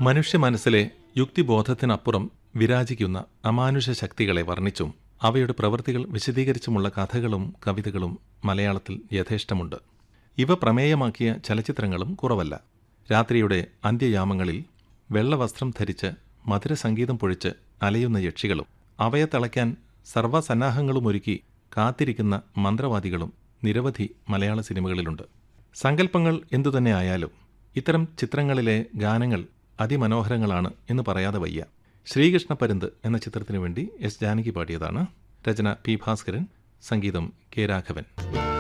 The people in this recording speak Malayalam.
മനുഷ്യ മനസ്സിലെ യുക്തിബോധത്തിനപ്പുറം വിരാജിക്കുന്ന അമാനുഷ ശക്തികളെ വർണ്ണിച്ചും അവയുടെ പ്രവൃത്തികൾ വിശദീകരിച്ചുമുള്ള കഥകളും കവിതകളും മലയാളത്തിൽ യഥേഷ്ടമുണ്ട് ഇവ പ്രമേയമാക്കിയ ചലച്ചിത്രങ്ങളും കുറവല്ല രാത്രിയുടെ അന്ത്യയാമങ്ങളിൽ വെള്ളവസ്ത്രം ധരിച്ച് മധുരസംഗീതം പൊഴിച്ച് അലയുന്ന യക്ഷികളും അവയെ തളയ്ക്കാൻ സർവ്വസന്നാഹങ്ങളും ഒരുക്കി കാത്തിരിക്കുന്ന മന്ത്രവാദികളും നിരവധി മലയാള സിനിമകളിലുണ്ട് സങ്കല്പങ്ങൾ എന്തുതന്നെ ആയാലും ഇത്തരം ചിത്രങ്ങളിലെ ഗാനങ്ങൾ അതിമനോഹരങ്ങളാണ് എന്ന് പറയാതെ വയ്യ ശ്രീകൃഷ്ണ പരുന്ത് എന്ന ചിത്രത്തിനു വേണ്ടി എസ് ജാനകി പാടിയതാണ് രചന പി ഭാസ്കരൻ സംഗീതം കെ രാഘവൻ